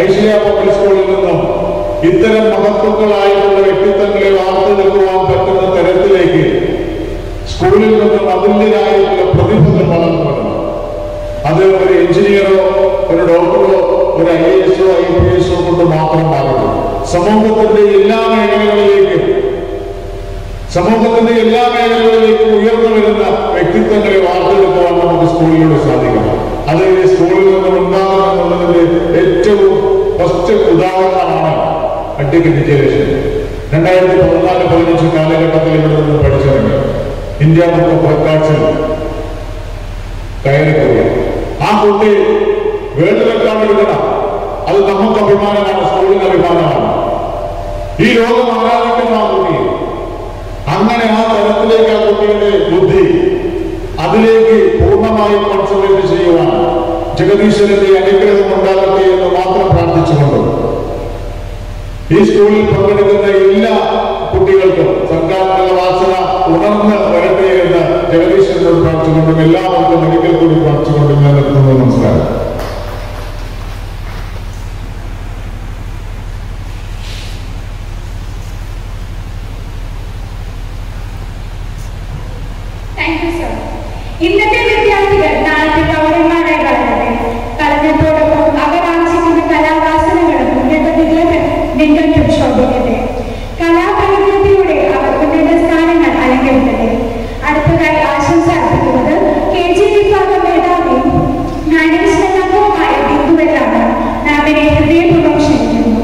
ഐശ്വര്യ പബ്ലിക് സ്കൂളിൽ നിന്നും ഇത്തരം മഹത്വങ്ങളായിട്ടുള്ള വ്യക്തിത്വങ്ങളെ വാർത്തെടുക്കുവാൻ പറ്റുന്ന തരത്തിലേക്ക് സ്കൂളിൽ നിന്നും അതുല്യരായിട്ടുള്ള പ്രതിഭകൾ വളർന്നു വരണം അത് ഒരു എഞ്ചിനീയറോ ഒരു ഡോക്ടറോ ഒരു ഐ എസോ ഐ പി എസോ കൊണ്ട് മാത്രമാകരുത് സമൂഹത്തിന്റെ എല്ലാ മേഖലകളിലേക്കും സമൂഹത്തിന്റെ എല്ലാ മേഖലകളിലേക്കും ഉയർന്നു വരുന്ന വ്യക്തിത്വങ്ങളെ വാർത്തെടുക്കുവാൻ നമുക്ക് സ്കൂളിലൂടെ സാധിക്കണം അത് ഈ സ്കൂളിൽ നിന്നും ഉണ്ടാകുമെന്നുള്ളതിന്റെ ഏറ്റവും ഫസ്റ്റ് ഉദാഹരണമാണ് അഡ്വക്കേറ്റ് വിജയലക്ഷ്മി രണ്ടായിരത്തി പതിനാല് പതിനഞ്ച് കാലഘട്ടത്തിൽ ഇവിടെ നിന്ന് പഠിച്ചിറങ്ങി ഇന്ത്യ ബുക്ക് ഓഫ് റെക്കോർഡ്സിൽ കയറിപ്പോയി ആ കുട്ടി വേൾഡ് റെക്കോർഡ് എടുക്കണം അത് നമുക്ക് അഭിമാനമാണ് സ്കൂളിന് അഭിമാനമാണ് ഈ ലോകം ആരാധിക്കുന്ന ആ കുട്ടി അങ്ങനെ ആ തരത്തിലേക്ക് ആ കുട്ടിയുടെ ബുദ്ധി അതിലേക്ക് പൂർണ്ണമായും കോൺസെൻട്രേറ്റ് ചെയ്യുവാൻ ജഗദീശ്വരന്റെ അനുഗ്രഹം ഉണ്ടാകട്ടെ എന്ന് മാത്രം പ്രാർത്ഥിച്ചുകൊണ്ട് ഈ സ്കൂളിൽ പങ്കെടുക്കുന്ന എല്ലാ കുട്ടികൾക്കും സർക്കാരിനുള്ള വാസന ഉണർന്ന് വരട്ടെ എന്ന് ജഗദീശ്വരനോട് പ്രാർത്ഥിച്ചുകൊണ്ടും എല്ലാവർക്കും ഒരിക്കൽ കൂടി പ്രാർത്ഥിച്ചുകൊണ്ടും ഞാൻ നിർത്തുന്നു നമസ്കാരം താങ്ക് യു സർ ഇന്നത്തെ വിദ്യാർത്ഥികൾ നാളത്തെ പൗരന്മാരായി വളരട്ടെ പഠനത്തോടൊപ്പം അവർ ആർജിക്കുന്ന കലാവാസനകളും ഉന്നതത്തിലെ രംഗത്തും ശോഭിക്കട്ടെ കലാപ്രകൃതിയുടെ അവർ ഉന്നത സ്ഥാനങ്ങൾ അലങ്കരിക്കട്ടെ അടുത്തതായി ആശംസ അർപ്പിക്കുന്നത് കെ ജി വിഭാഗം മേധാവിയും മാനേജ്മെന്റ് അംഗവുമായ ബിന്ദുവെല്ലാണ് നാമിനെ ഹൃദയപൂർവ്വം ക്ഷണിക്കുന്നു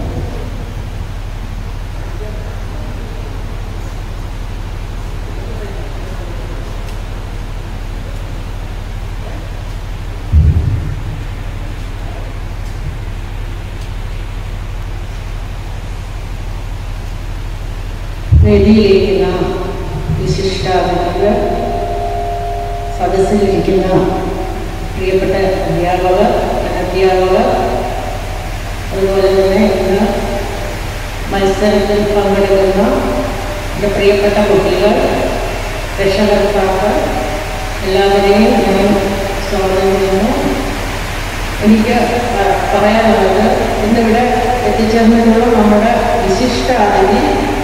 വേദിയിലിരിക്കുന്ന വിശിഷ്ടാതിഥികൾ സദസ്സിലിരിക്കുന്ന പ്രിയപ്പെട്ട അധ്യാപകർ അനധ്യാപകർ അതുപോലെ തന്നെ ഇന്ന് മത്സരത്തിൽ പങ്കെടുക്കുന്ന എൻ്റെ പ്രിയപ്പെട്ട കുട്ടികൾ രക്ഷകർത്താക്കൾ എല്ലാവരെയും ഞാൻ സ്വാഗതം ചെയ്യുന്നു എനിക്ക് പ- പറയാനുള്ളത് ഇന്നിവിടെ എത്തിച്ചേർന്നിട്ടുള്ള നമ്മുടെ വിശിഷ്ട അതിഥി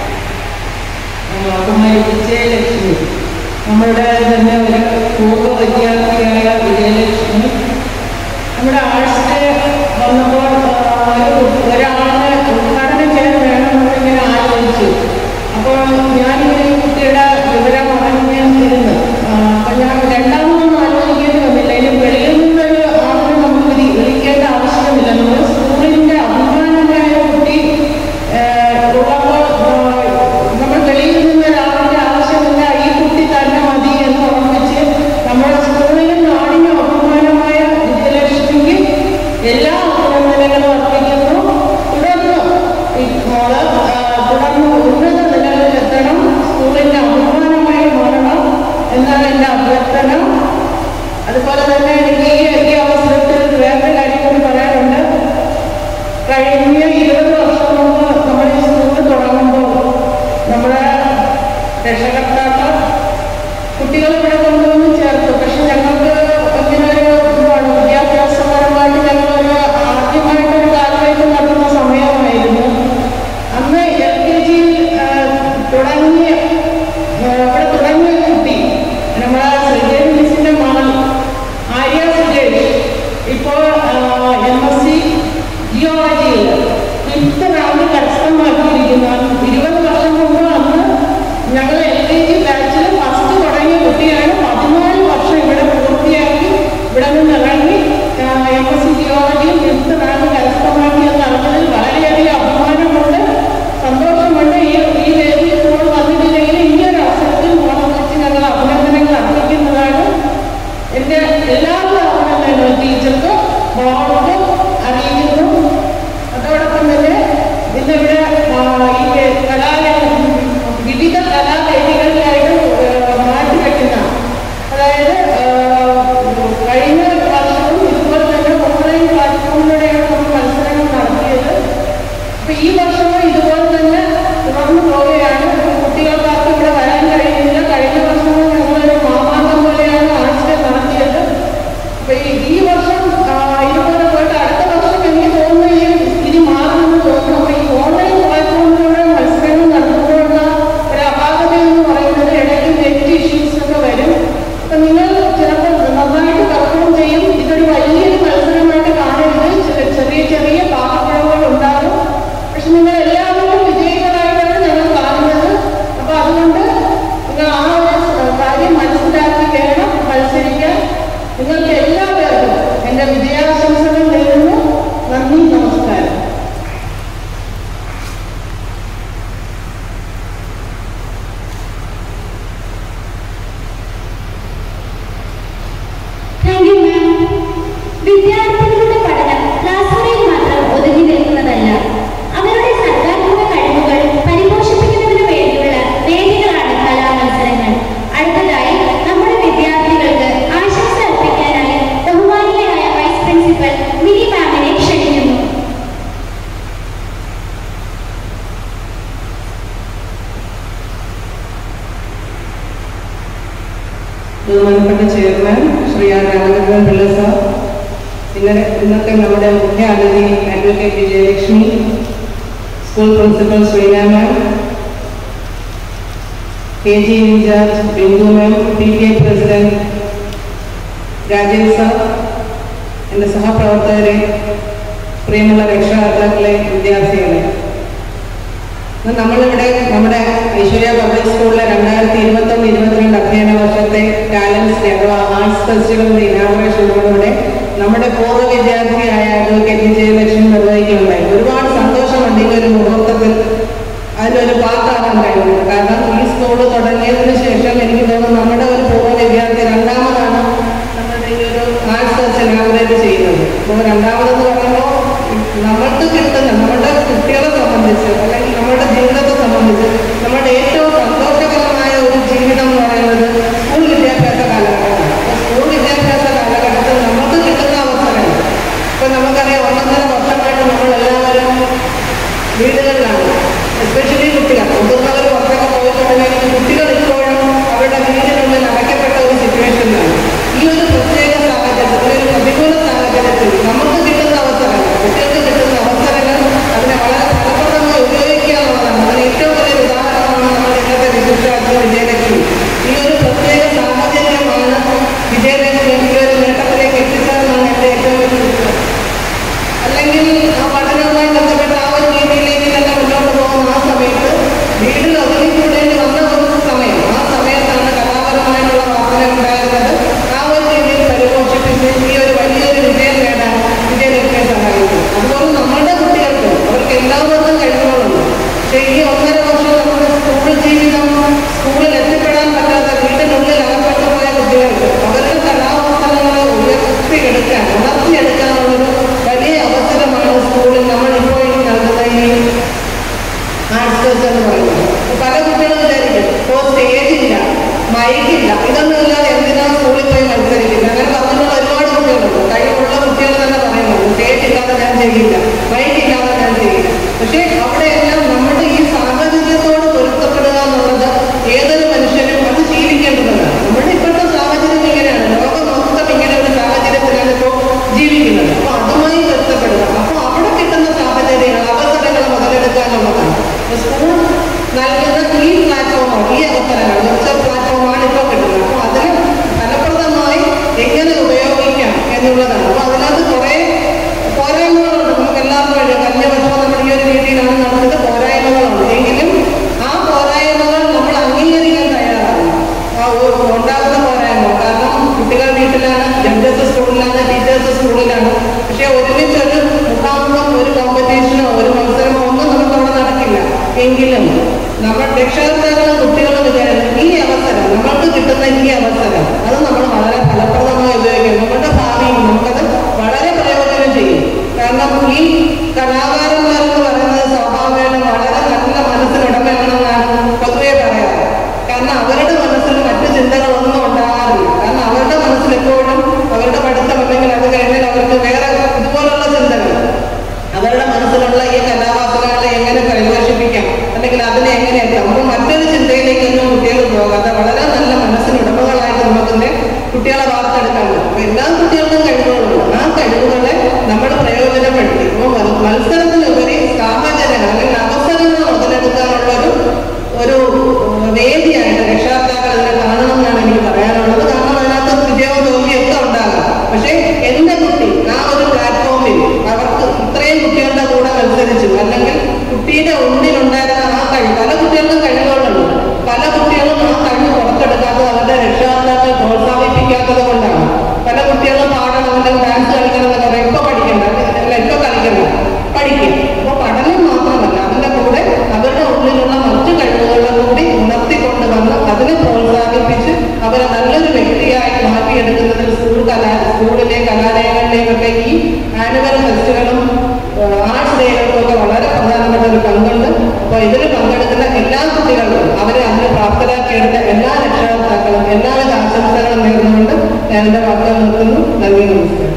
കുമാരി വിജയലക്ഷ്മി നമ്മളുടെ തന്നെ ഒരു പൂർവ്വ വിദ്യാർത്ഥിയായ വിജയലക്ഷ്മി നമ്മുടെ ആർട്സ് ഡേ വന്നപ്പോൾ ആ, ഒരു ഒരാളെ ഉദ്ഘാടനം ചെയ്യാൻ വേണമെന്നിങ്ങനെ ആലോചിച്ചു അപ്പോൾ ഞാനിങ്ങനെ ഈ കുട്ടിയുടെ വിവരം അറിഞ്ഞിരുന്നു അപ്പം ഞാൻ രണ്ടാമതൊന്നും ആലോചിക്കേണ്ടി വന്നില്ല ഇനി വെളിയിൽ നിന്നൊരു ആളിനെ നമുക്ക് വിളി- വിളിക്കേണ്ട ആവശ്യമില്ല നമ്മൾ സ്കൂളിൻ്റെ അഭിമാനമായ കുട്ടി ഏഹ്, ഉള്ളപ്പോൾ ഏഹ്, നമ്മൾ വെളിയിൽ നിന്ന് ഒരാളിൻ്റെ ആവശ്യമില്ല ഈ കുട്ടി തന്നെ മതി എന്ന് ഉറപ്പിച്ച് നമ്മുടെ സ്കൂളിലും നാടിനും അഭിമാനമായ വിദ്യലക്ഷ്മിക്ക് എല്ലാ അഭിനന്ദനങ്ങളും അർപ്പിക്കുന്നു തുടർന്ന് ഈ മോള് ഏഹ്, തുടർന്ന് ഉന്നത നിലകളിൽ എത്തണം സ്കൂളിൻ്റെ അഭിമാനമായി മാറണം എന്നാണ് എൻ്റെ അഭ്യർത്ഥന അതുപോലെ തന്നെ എനിക്ക് ഈ ഈ അവസരത്തിൽ വേറൊരു കാര്യം കൂടി പറയാനുണ്ട് കഴിഞ്ഞ ഇരുപത് വർഷം മുമ്പ് നമ്മൾ ഈ സ്കൂൾ തുടങ്ങുമ്പോൾ നമ്മുടെ രക്ഷകർത്താക്കൾ കുട്ടികളെ ഇവിടെ കൊണ്ടുവന്ന് ചേർത്തു പക്ഷെ ഞങ്ങൾക്ക് ഇങ്ങനെ ഒരു ഇതാണ് വിദ്യാഭ്യാസപരമായിട്ട് ഞങ്ങളൊരു ആദ്യമായിട്ടൊരു കാലത്തേക്ക് നടത്തുന്ന സമയമായിരുന്നു അന്ന് എൽ കെ ജിയിൽ തുടങ്ങിയ ആ, ഇവിടെ തുടങ്ങിയ കുട്ടി നമ്മളെ ശ്രീദേവി മിസ്സിന്റെ മകൾ ആര്യ സുരേഷ് ഇപ്പോൾ എം എസ് സി ജിയോളജിയിൽ board chairman Shri R Ramachandran Pillai sir ഇന്നലെ ഇന്നത്തെ നമ്മുടെ മുഖ്യ അതിഥി advocate Vijayalakshmi school principal Sreena ma'am K G incharge Bindu ma'am P T A president Rajesh sir എൻ്റെ സഹപ്രവർത്തകരെ പ്രിയമുള്ള രക്ഷാകർത്താക്കളെ വിദ്യാർത്ഥികളെ ഇന്ന് നമ്മളിവിടെ നമ്മുടെ ഐശ്വര്യ പബ്ലിക് സ്കൂളിലെ രണ്ടായിരത്തി ഇരുപത്തൊന്ന് ഇരുപത്തിരണ്ട് അധ്യയന വർഷത്തെ ടാലൻസ് ഡേ അഥവാ ആർട്സ് ഫെസ്റ്റിവലിന്റെ ഇനാഗുറേഷനോടുകൂടെ നമ്മുടെ പൂർവ്വ വിദ്യാർത്ഥിയായ അഡ്വക്കേറ്റ് വിജയലക്ഷ്മി നിർവഹിക്കുകയുണ്ടായി ഒരുപാട് സന്തോഷമുണ്ട് ഈ ഒരു മുഹൂർത്തത്തിൽ അതിലൊരു പാർട്ടാവാൻ കഴിയുന്നത് കാരണം ഈ സ്കൂൾ തുടങ്ങിയതിന് ശേഷം എനിക്ക് തോന്നുന്നു നമ്മുടെ ഒരു പൂർവ്വ വിദ്യാർത്ഥി രണ്ടാമതാണ് നമ്മുടെ ഈ ഒരു ആർട്സ് ഫെസ്റ്റ് ഇനാഗുറേറ്റ് ചെയ്യുന്നത് അപ്പോൾ രണ്ടാമതെന്ന് പറയുമ്പോൾ നമ്മൾക്ക് കിട്ടുന്ന നമ്മുടെ കുട്ടികളെ സംബന്ധിച്ച് അല്ലെങ്കിൽ നമ്മുടെ ജീവിതത്തെ സംബന്ധിച്ച് നമ്മുടെ ഏറ്റവും സന്തോഷകരമായ ഒരു ജീവിതം എന്ന് പറയുന്നത് സ്കൂൾ വിദ്യാഭ്യാസ കാലഘട്ടമാണ് അപ്പോൾ സ്കൂൾ വിദ്യാഭ്യാസ കാലഘട്ടത്തിൽ നമുക്ക് കിട്ടുന്ന അവസരങ്ങൾ ഇപ്പം നമുക്കറിയാം ഒന്നൊന്നര വർഷമായിട്ട് നമ്മളെല്ലാവരും വീടുകളിലാണ് എസ്പെഷ്യലി കുട്ടികൾ മുതിർന്നവർ പുറത്തൊക്കെ പോയിട്ടുണ്ടെങ്കിൽ കുട്ടികൾ ഇപ്പോഴും അവരുടെ വീടിനുള്ളിൽ അടയ്ക്കപ്പെട്ട ഒരു സിറ്റുവേഷനിലാണ് ഈ ഒരു പ്രത്യേക സാഹചര്യത്തിൽ ഒരു പ്രതികൂല സാഹചര്യത്തിൽ നമുക്ക് കിട്ടുന്ന അവസരങ്ങൾ കുട്ടികൾക്ക് കിട്ടുന്ന അവസരങ്ങൾ അതിനെ വളരെ ഫലപ്രദമായി ഉപയോഗിക്കുക എന്നുള്ളതാണ് അതിന് ഏറ്റവും വലിയ ഉദാഹരണമാണ് നമ്മുടെ ഇന്നത്തെ വിശിഷ്ടാർത്ഥ വിജയലക്ഷ്മി ഈ ഒരു പ്രത്യേക സാഹചര്യമാണ് വിജയലക്ഷ്മി ഈ ഒരു നേട്ടത്തിലേക്ക് എത്തിച്ചതെന്നാണ് എൻ്റെ ഏറ്റവും വലിയ വിശ്വാസം അല്ലെങ്കിൽ ആ പഠനവുമായി ബന്ധപ്പെട്ട ആ ഒരു രീതിയിലേക്ക് തന്നെ മുന്നോട്ട് പോകുന്ന ആ സമയത്ത് വീട്ടിൽ ഒതുങ്ങിക്കൂടേണ്ടി വന്ന ഒരു സമയം ആ സമയത്താണ് കലാപരമായിട്ടുള്ള വാസന ഉണ്ടായിരുന്നത് ആ ഒരു രീതിയിൽ പരിപോഷിപ്പിച്ച് ഈ ഒരു വലിയൊരു വിജയം നേടാൻ വിജയലക്ഷ്മിയെ സഹായിക്കും അതുപോലെ നമ്മുടെ കുട്ടികൾക്ക് അവർക്ക് എല്ലാവർക്കും കഴിവുകളുണ്ട് പക്ഷേ ഈ ഒന്നര വർഷം നമ്മുടെ സ്കൂൾ ജീവിതം സ്കൂളിൽ എത്തിപ്പെടാൻ പറ്റാത്ത വീട്ടിനുള്ളിൽ അകപ്പെട്ടു പോയ കുട്ടികൾക്ക് അവരുടെ കലാവസരങ്ങളെ ഉയർത്തിയെടുക്കാൻ ഉണർത്തിയെടുക്കാനുള്ളൊരു വലിയ അവസരമാണ് സ്കൂളിൽ നമ്മൾ ഇപ്പോൾ ഈ നൽകുന്ന ഈ ആർട്സ് ഫെസ്റ്റ് എന്ന് പറയുന്നത് പല കുട്ടികളും വിചാരിക്കും ഇപ്പോൾ സ്റ്റേജ് ഇല്ല മൈക്കില്ല ഇതൊന്നും ഇല്ലാതെ എന്തിനാ സ്കൂളിൽ പോയി മത്സരിക്കുന്നത് അങ്ങനെ പറഞ്ഞിട്ടുള്ള ഒരുപാട് കുട്ടികളുണ്ട് കഴിവുള്ള കുട്ടികൾ തന്നെ പറയുന്നുണ്ട് സ്റ്റേജ് ഇല്ലാതെ ഞാൻ ചെയ്യില്ല മൈക്ക് ഇല്ലാതെ ഞാൻ ചെയ്യില്ല പക്ഷേ അവിടെയെല്ലാം നമ്മുടെ ഈ സാഹചര്യത്തോട് പൊരുത്തപ്പെടുക എന്നുള്ളത് ഏതൊരു മനുഷ്യനും അത് ശീലിക്കേണ്ടതാണ് നമ്മുടെ ഇപ്പോഴത്തെ സാഹചര്യം ഇങ്ങനെയാണ് ലോകം മൊത്തം ഇങ്ങനെ ഒരു സാഹചര്യത്തിലാണ് ഇപ്പോൾ ജീവിക്കുന്നത് അപ്പോൾ അതുമായി പൊരുത്തപ്പെടുക അപ്പോൾ അവിടെ കിട്ടുന്ന സാഹചര്യങ്ങൾ അവസരങ്ങൾ മുതലെടുക്കാനുള്ളതാണ് അപ്പോൾ സ്കൂൾ നൽകുന്ന ഈ പ്ലാറ്റ്ഫോമാണ് ഈ അവസരങ്ങൾ വെർച്വൽ പ്ലാറ്റ്ഫോമാണ് ഇപ്പോൾ കിട്ടുന്നത് അപ്പോൾ അതിന് ഫലപ്രദമായി എങ്ങനെ ഉപയോഗിക്കാം എന്നുള്ളതാണ് അപ്പോൾ അതിനകത്ത് കുറേ പോരായ്മകളുണ്ട് നമുക്ക് എല്ലാവർക്കും അറിയാം കഴിഞ്ഞ വർഷം നമ്മൾ ഈ ഒരു രീതിയിലാണ് നടന്നത് പോരായ്മകളുണ്ട് എങ്കിലും ആ പോരായ്മകൾ നമ്മൾ അംഗീകരിക്കാൻ തയ്യാറാണ് ആ ഒരു ഉണ്ടാകുന്ന പോരായ്മ കാരണം കുട്ടികൾ വീട്ടിലാണ് ജഡ്ജസ് സ്കൂളിലാണ് ടീച്ചേഴ്സ് സ്കൂളിലാണ് പക്ഷേ ഒരുമിച്ച് ഒരു മുഖാമുഖം ഒരു കോമ്പറ്റീഷനോ ഒരു മത്സരമോ ഒന്നും നമുക്ക് അവിടെ നടക്കില്ല എങ്കിലും നമ്മൾ രക്ഷകർത്താക്കളും കുട്ടികളും വിചാരിക്കും ഈ അവസരം നമ്മൾക്ക് കിട്ടുന്ന ഈ അവസരം അത് നമ്മൾ വളരെ ഫലപ്രദമായി ഉപയോഗിക്കും നമ്മുടെ ഭാവിയിൽ നമുക്കത് വളരെ പ്രയോജനം ചെയ്യും കാരണം ഈ കലാകാരന്മാരെന്ന് പറയുന്നത് സ്വാഭാവികമായിട്ടും വളരെ നല്ല മനസ്സിനുടമയാണെന്നാണ് പൊതുവെ പറയാറ് കാരണം അവരുടെ മനസ്സിൽ മറ്റു ചിന്തകളൊന്നും ഉണ്ടാകാറില്ല കാരണം അവരുടെ മനസ്സിൽ എപ്പോഴും അവരുടെ പഠിത്തം അല്ലെങ്കിൽ അത് കഴിഞ്ഞാൽ അവർക്ക് വേറെ ഇതുപോലുള്ള ചിന്തകൾ അവരുടെ മനസ്സിലുള്ള ഈ കഥാപാത്രങ്ങളെ എങ്ങനെ പരിപോഷിപ്പിക്കാം അല്ലെങ്കിൽ അതിനെ എങ്ങനെ എത്താം അപ്പോൾ മറ്റൊരു ചിന്തയിലേക്കൊന്നും കുട്ടികൾ പോകാതെ വളരെ നല്ല മനസ്സിനുടമകളായിട്ട് നമുക്കിന്റെ കുട്ടികളെ വാർത്തെടുക്കാൻ പറ്റും അപ്പോൾ എല്ലാ കുട്ടികൾക്കും കഴിവുകളുണ്ട് ആ കഴിവുകളെ നമ്മൾ പ്രയോജനപ്പെടുത്തി അപ്പോൾ മൽ- മത്സരത്തിനുപരി സാഹചര്യങ്ങൾ അല്ലെങ്കിൽ അവസരങ്ങൾ മുതലെടുക്കാനുള്ള ഒരു ഒരു ഉം, വേദിയായിട്ട് രക്ഷകർത്താക്കൾ അതിനെ കാണണം എന്നാണ് എനിക്ക് പറയാനുള്ളത് കാരണം അതിനകത്ത് വിജയവും തോൽവിയും ഒക്കെ ഉണ്ടാകാം പക്ഷേ എന്റെ കുട്ടി ആ ഒരു പ്ലാറ്റ്ഫോമിൽ അവർക്ക് ഇത്രയും കുട്ടികളുടെ കൂടെ മത്സരിച്ചു അല്ലെങ്കിൽ കുട്ടിയുടെ ഉള്ളിലുണ്ടായിരുന്ന ആ കഴിവ് പല കുട്ടികൾക്കും കഴിവുകളുണ്ട് പല കുട്ടികളും ആ കഴിവ് പുറത്തെടുക്കാത്തത് അവരുടെ രക്ഷകർത്താക്കൾ പ്രോത്സാഹിപ്പിക്കാത്തത് കൊണ്ടാണ് പല കുട്ടികളും പാടണം അല്ലെങ്കിൽ ഡാൻസ് കളിക്കണം എന്നൊക്കെ പറയും ഇപ്പൊ പഠിക്കണ്ട അല്ല ഇപ്പൊ കളിക്കണ്ട പഠിക്കും അപ്പൊ പഠനം മാത്രമല്ല അതിന്റെ കൂടെ അവരുടെ ഉള്ളിലുള്ള മറ്റു കഴിവുകളെ കൂടി ഉണർത്തിക്കൊണ്ട് വന്ന് അതിനെ പ്രോത്സാഹിപ്പിച്ച് അവരെ നല്ലൊരു വ്യക്തിയായി മാറ്റിയെടുക്കുന്നതിൽ സ്കൂൾ കലാ സ്കൂളിലെ കലാലയങ്ങളിലേക്കൊക്കെ ഈ ആനുവൽ ഫെസ്റ്റുകളും ആർട്സ് ഡേകൾക്കും ഒക്കെ വളരെ പ്രധാനപ്പെട്ട ഒരു പങ്കുണ്ട് അപ്പോൾ ഇതിൽ പങ്കെടുക്കുന്ന എല്ലാ കുട്ടികൾക്കും അവരെ അതിന് പ്രാപ്തരാക്കിയെടുത്ത എല്ലാ രക്ഷകർത്താക്കളും എല്ലാവിധ ആശംസകളും നേർന്നുകൊണ്ട് ഞാൻ എൻ്റെ വാക്കുകൾ നിർത്തുന്നു നന്ദി നമസ്കാരം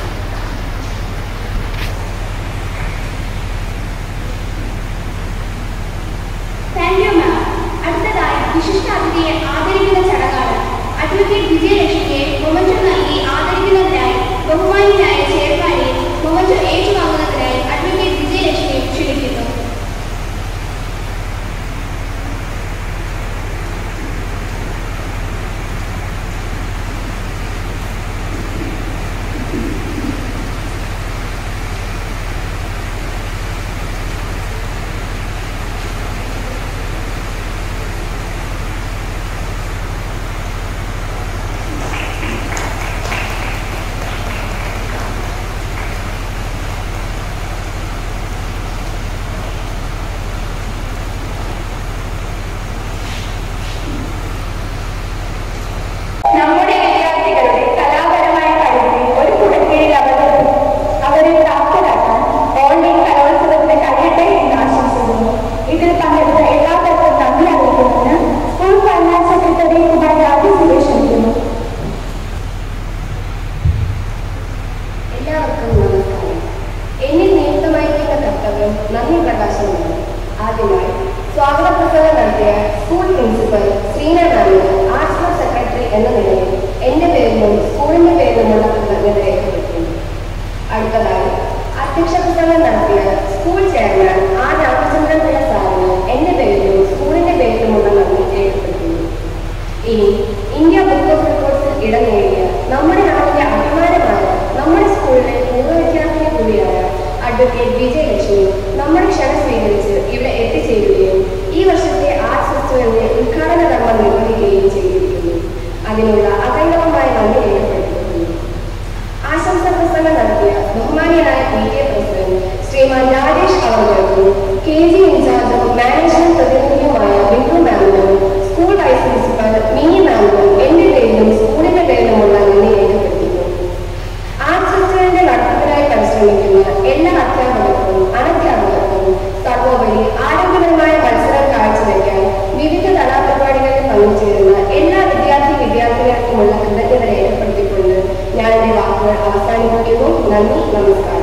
താങ്ക് യു മാം അടുത്തതായി വിശിഷ്ടാതിഥിയെ ആദരിക്കുന്ന ചടങ്ങാണ് അഡ്വക്കേറ്റ് വിജയലക്ഷ്മിയെ നന്ദി പ്രകാശനമാണ് ആദ്യമായി സ്വാഗത പ്രസംഗം നടത്തിയ സ്കൂൾ പ്രിൻസിപ്പൽ ശ്രീനാരായണന് ആർട്സ് ക്ലബ് സെക്രട്ടറി എന്ന നിലയിൽ എന്റെ പേരിലും സ്കൂളിന്റെ പേരിലുമുള്ള കൃതജ്ഞത രേഖപ്പെടുത്തുന്നു അടുത്തതായി അധ്യക്ഷ പ്രസംഗം നടത്തിയ school chairman R Ramachandran Pillai സാറിന് എന്റെ പേരിലും സ്കൂളിന്റെ പേരിലുമുള്ള നന്ദി രേഖപ്പെടുത്തുന്നു ഇനി ഇന്ത്യ ബുക്ക് ഓഫ് റെക്കോർഡ്സിൽ ഇടം നേടിയ നമ്മുടെ നാടിന്റെ അഭിമാനമായ നമ്മുടെ സ്കൂളിലെ പൂർവ്വ വിദ്യാർത്ഥിനി കൂടിയായ അഡ്വക്കേറ്റ് വിജയലക്ഷ്മി നമ്മുടെ ക്ഷണം സ്വീകരിച്ച് ഇവിടെ എത്തിച്ചേരുകയും ഈ വർഷത്തെ ആർട്സ് ഫെസ്റ്റിവലിന്റെ ഉദ്ഘാടന കർമ്മം നിർവഹിക്കുകയും ചെയ്തിരിക്കുന്നു അതിനുള്ള അകൈലവമായ നന്ദി രേഖപ്പെടുത്തുന്നു ആശംസ പ്രസംഗം നടത്തിയ ബഹുമാനിയായ P T A president Shriman Rajesh അവർക്കും കെ ജി ഇൻചാർജും മാനേജ്മെന്റ് പ്രതിനിധിയുമായ ബിന്ദു മാമിനും സ്കൂൾ വൈസ് പ്രിൻസിപ്പൽ മിനി മാമിനും എന്റെ പേരിലും സ്കൂളിന്റെ പേരിലുമുള്ള നന്ദി രേഖപ്പെടുത്തുന്നു ആർട്സ് ഫെസ്റ്റിവലിന്റെ നടത്തിപ്പിനായി പരിശ്രമിക്കുന്ന എല്ലാ അധ്യാപകർക്കും അനധ്യാപകർക്കും സർവോപരി ആരോഗ്യപരമായ മത്സരം കാഴ്ചവെക്കാൻ വിവിധ കലാപരിപാടികളിൽ പങ്കുചേരുന്ന എല്ലാ വിദ്യാർത്ഥി വിദ്യാർത്ഥികൾക്കുമുള്ള കൃതജ്ഞത രേഖപ്പെടുത്തിക്കൊണ്ട് ഞാൻ എന്റെ വാക്കുകൾ അവസാനിപ്പിക്കുന്നു നന്ദി നമസ്കാരം